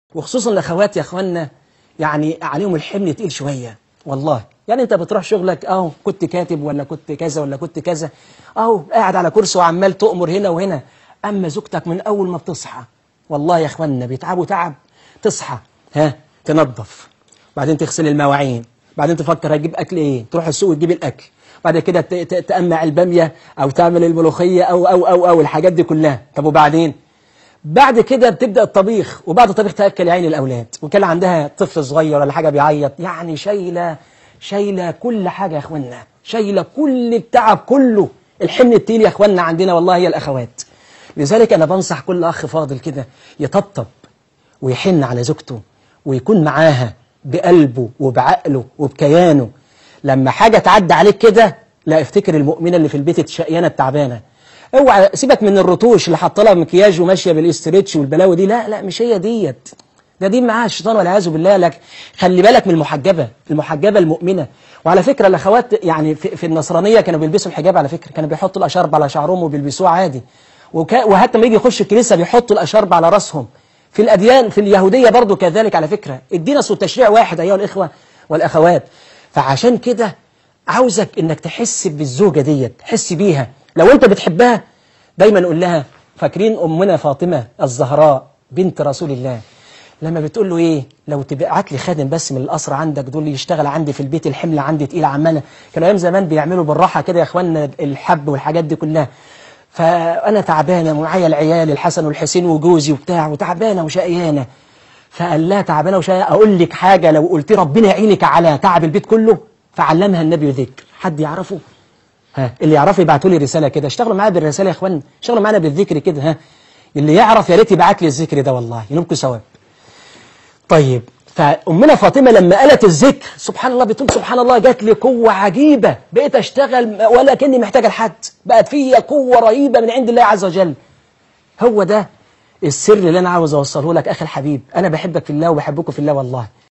وخصوصا الاخوات يا اخوانا يعني عليهم الحمل تقيل شويه والله يعني انت بتروح شغلك اهو كنت كاتب ولا كنت كذا ولا كنت كذا اهو قاعد على كرسي وعمال تؤمر هنا وهنا اما زوجتك من اول ما بتصحى والله يا اخوانا بيتعبوا تعب تصحى ها تنظف بعدين تغسل المواعين بعدين تفكر هتجيب اكل ايه تروح السوق تجيب الاكل بعد كده ت- ت- تقمع الباميه او تعمل الملوخيه او او او او الحاجات دي كلها طب وبعدين بعد كده بتبدا الطبيخ وبعد الطبيخ تاكل يا عين الاولاد وكان عندها طفل صغير ولا حاجه بيعيط يعني شايله شايله كل حاجه يا اخوانا شايله كل التعب كله الحمل التقيل يا اخوانا عندنا والله هي الاخوات لذلك انا بنصح كل اخ فاضل كده يطبطب ويحن على زوجته ويكون معاها بقلبه وبعقله وبكيانه لما حاجة تعدي عليك كده لا افتكر المؤمنة اللي في البيت الشقيانة التعبانة اوعى سيبك من الرطوش اللي حاطه لها مكياج وماشيه بالاسترتش والبلاوي دي لا لا مش هي ديت ده دي معاها الشيطان والعياذ بالله لك خلي بالك من المحجبه المحجبه المؤمنه وعلى فكره الاخوات يعني في, في النصرانيه كانوا بيلبسوا الحجاب على فكره كانوا بيحطوا الاشارب على شعرهم وبيلبسوه عادي وكا وحتى لما يجي يخش الكنيسه بيحطوا الاشارب على راسهم في الاديان في اليهوديه برضو كذلك على فكره الدين اصل التشريع واحد ايها الاخوه والاخوات فعشان كده عاوزك انك تحس بالزوجه ديت تحس بيها لو انت بتحبها دايما قول لها فاكرين امنا فاطمه الزهراء بنت رسول الله لما بتقول له ايه لو تبعت لي خادم بس من القصر عندك دول يشتغل عندي في البيت الحمل عندي تقيل عماله كانوا ايام زمان بيعملوا بالراحه كده يا اخوانا الحب والحاجات دي كلها فانا تعبانه ومعايا العيال الحسن والحسين وجوزي وبتاع وتعبانه وشقيانه فقال لها تعبانه وشقيانه اقول لك حاجه لو قلت ربنا يعينك على تعب البيت كله فعلمها النبي ذكر حد يعرفه ها اللي يعرف يبعتوا لي رساله كده اشتغلوا معايا بالرساله يا اخوان اشتغلوا معانا بالذكر كده ها اللي يعرف يا ريت يبعت لي الذكر ده والله ينومكم ثواب طيب فأمنا فاطمة لما قالت الذكر سبحان الله بتقول سبحان الله جات لي قوة عجيبة بقيت أشتغل ولا كأني محتاجة لحد بقت فيا قوة رهيبة من عند الله عز وجل هو ده السر اللي أنا عاوز أوصله لك أخي الحبيب أنا بحبك في الله وبحبكم في الله والله